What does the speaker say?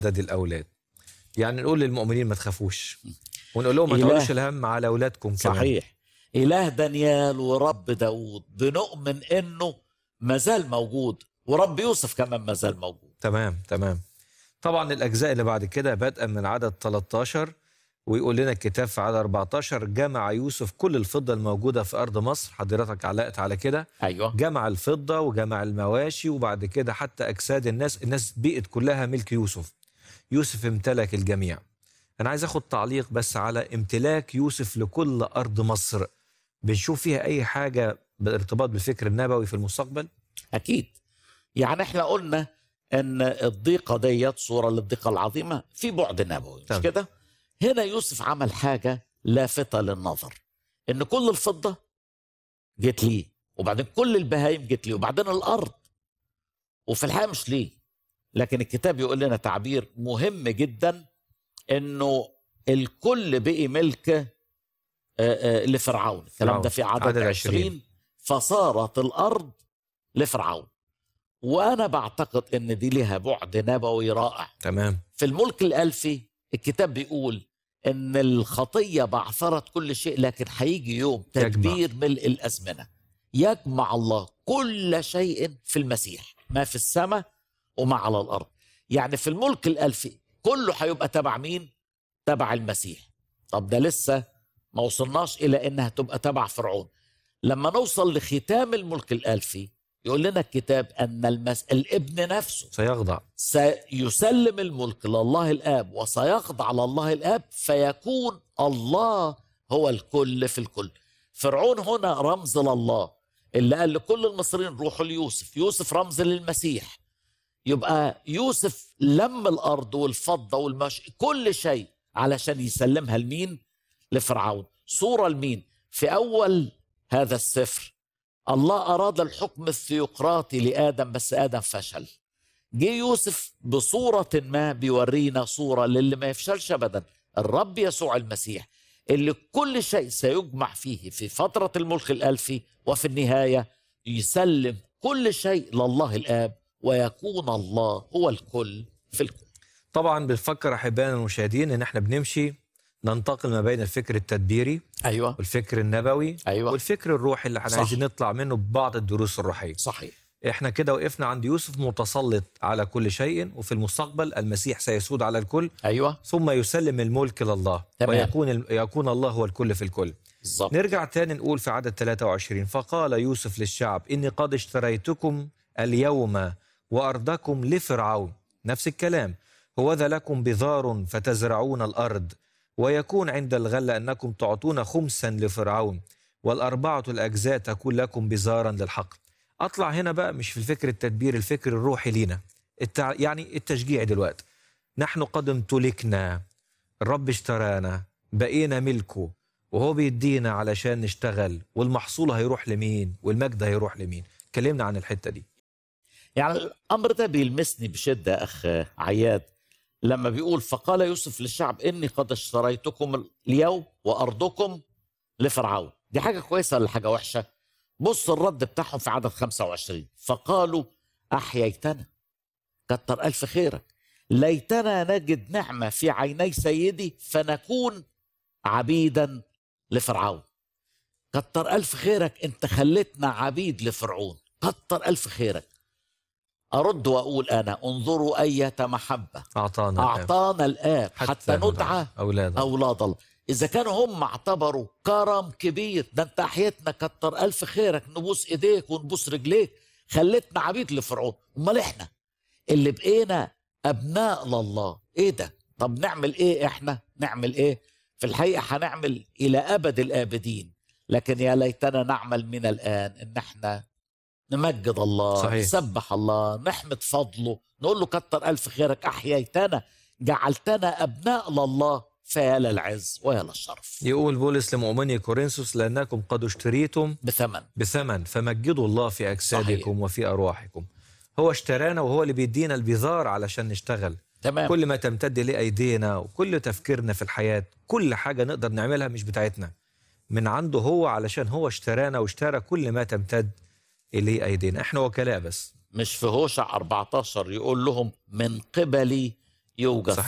عدد الاولاد يعني نقول للمؤمنين ما تخافوش ونقول لهم ما إله. تقولوش الهم على اولادكم كمان صحيح إله دانيال ورب داود بنؤمن إنه مازال موجود ورب يوسف كمان مازال موجود تمام تمام طبعا الاجزاء اللي بعد كده بدءا من عدد 13 ويقول لنا الكتاب في عدد 14 جمع يوسف كل الفضه الموجوده في ارض مصر حضرتك علقت على كده أيوه جمع الفضه وجمع المواشي وبعد كده حتى اجساد الناس الناس بقت كلها ملك يوسف يوسف امتلك الجميع انا عايز اخد تعليق بس على امتلاك يوسف لكل ارض مصر بنشوف فيها اي حاجه بالارتباط بالفكر النبوي في المستقبل أكيد يعني إحنا قلنا إن الضيقة ديت صورة للضيقة العظيمة في بعد نبوي مش تمام. كده؟ هنا يوسف عمل حاجة لافتة للنظر إن كل الفضة جت ليه وبعدين كل البهايم جت ليه وبعدين الأرض وفي الحقيقة مش ليه لكن الكتاب يقول لنا تعبير مهم جدا إنه الكل بقي ملك آه، آه، لفرعون الكلام ده في عدد, عدد عدد عشرين. عشرين فصارت الأرض لفرعون وأنا بعتقد إن دي لها بعد نبوي رائع تمام في الملك الألفي الكتاب بيقول إن الخطية بعثرت كل شيء لكن هيجي يوم يجمع. تدبير ملء الأزمنة يجمع الله كل شيء في المسيح ما في السماء وما على الأرض يعني في الملك الألفي كله هيبقى تبع مين؟ تبع المسيح طب ده لسه ما وصلناش إلى إنها تبقى تبع فرعون لما نوصل لختام الملك الألفي يقول لنا الكتاب أن المس... الابن نفسه سيخضع سيسلم الملك لله الاب وسيخضع لله الاب فيكون الله هو الكل في الكل فرعون هنا رمز لله اللي قال لكل المصريين روحوا ليوسف يوسف رمز للمسيح يبقى يوسف لم الارض والفضه والمش كل شيء علشان يسلمها لمين لفرعون صوره لمين في اول هذا السفر الله اراد الحكم الثيوقراطي لادم بس ادم فشل جه يوسف بصورة ما بيورينا صورة للي ما يفشلش أبدا الرب يسوع المسيح اللي كل شيء سيجمع فيه في فترة الملك الألفي وفي النهاية يسلم كل شيء لله الآب ويكون الله هو الكل في الكل طبعا بنفكر احبائنا المشاهدين ان احنا بنمشي ننتقل ما بين الفكر التدبيري أيوة والفكر النبوي أيوة والفكر الروحي اللي احنا صح. عايزين نطلع منه ببعض الدروس الروحيه صحيح احنا كده وقفنا عند يوسف متسلط على كل شيء وفي المستقبل المسيح سيسود على الكل أيوة ثم يسلم الملك لله تمام. ويكون يكون الله هو الكل في الكل بالظبط نرجع تاني نقول في عدد 23 فقال يوسف للشعب إني قد اشتريتكم اليوم وأرضكم لفرعون نفس الكلام هوذا لكم بذار فتزرعون الأرض ويكون عند الغلة أنكم تعطون خمسا لفرعون والأربعة الأجزاء تكون لكم بزارا للحق أطلع هنا بقى مش في الفكر التدبير الفكر الروحي لينا التع... يعني التشجيع دلوقتي نحن قد امتلكنا الرب اشترانا بقينا ملكه وهو بيدينا علشان نشتغل والمحصول هيروح لمين والمجد هيروح لمين اتكلمنا عن الحتة دي يعني الامر ده بيلمسني بشده يا اخ عياد لما بيقول فقال يوسف للشعب اني قد اشتريتكم اليوم وارضكم لفرعون دي حاجه كويسه ولا حاجه وحشه بص الرد بتاعهم في عدد 25 فقالوا احييتنا كتر الف خيرك ليتنا نجد نعمه في عيني سيدي فنكون عبيدا لفرعون كتر الف خيرك انت خليتنا عبيد لفرعون كتر الف خيرك أرد وأقول أنا انظروا أية محبة أعطانا الآب. أعطانا الآب حتى ندعى أولاد الله. أولاد الله إذا كانوا هم اعتبروا كرم كبير ده أنت أحيتنا كتر ألف خيرك نبوس إيديك ونبوس رجليك خليتنا عبيد لفرعون أمال إحنا اللي بقينا أبناء لله إيه ده طب نعمل إيه إحنا نعمل إيه في الحقيقة هنعمل إلى أبد الآبدين لكن يا ليتنا نعمل من الآن إن إحنا نمجد الله صحيح. نسبح الله نحمد فضله نقول له كتر ألف خيرك أحييتنا جعلتنا أبناء لله فيا للعز ويا للشرف يقول بولس لمؤمني كورنثوس لأنكم قد اشتريتم بثمن بثمن فمجدوا الله في أجسادكم صحيح. وفي أرواحكم هو اشترانا وهو اللي بيدينا البذار علشان نشتغل تمام كل ما تمتد إليه أيدينا وكل تفكيرنا في الحياة كل حاجة نقدر نعملها مش بتاعتنا من عنده هو علشان هو اشترانا واشترى كل ما تمتد إليه أيدينا احنا وكلاء بس مش في هوشع 14 يقول لهم من قبلي يوجد صحيح.